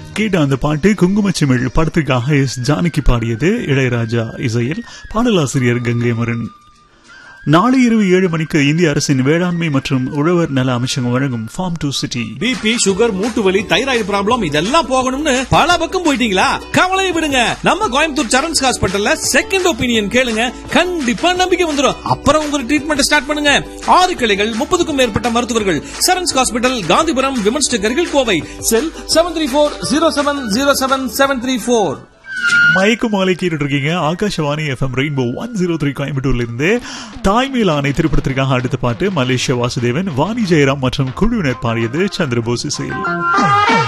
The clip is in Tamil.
கேட்ட அந்த பாட்டு குங்குமச்சிமிழ் படத்துக்காக எஸ் ஜானகி பாடியது இளையராஜா இசையில் பாடலாசிரியர் கங்கை மரன் நாளை இரவு ஏழு மணிக்கு இந்திய அரசின் வேளாண்மை மற்றும் உழவர் நல அமைச்சகம் வழங்கும் farm to city BP sugar மூட்டு வலி தைராய்டு ப்ராப்ளம் இதெல்லாம் போகணும்னு பல பக்கம் போயிட்டீங்களா கவலையை விடுங்க நம்ம கோயம்புத்தூர் சரண்ஸ் ஹாஸ்பிட்டல்ல செகண்ட் ஒப்பீனியன் கேளுங்க கண்டிப்பா நம்பிக்கை வந்துடும் அப்புறம் உங்க ட்ரீட்மெண்ட் ஸ்டார்ட் பண்ணுங்க ஆறு கிளைகள் முப்பதுக்கும் மேற்பட்ட மருத்துவர்கள் சரண்ஸ் ஹாஸ்பிட்டல் காந்திபுரம் விமன்ஸ் அருகில் Kovai cell seven three four zero seven zero seven seven three four மயக்க மாலை கேட்டுட்டு இருக்கீங்க Akashvani FM rainbow one zero three கோயம்புத்தூர்ல இருந்து தாய்மேல் ஆணை திரைப்படத்திற்காக அடுத்த பாட்டு மலேசியா வாசுதேவன் வாணி ஜெயராம் மற்றும் குழுவினர் பாடியது சந்திரபோஸ் இசையில்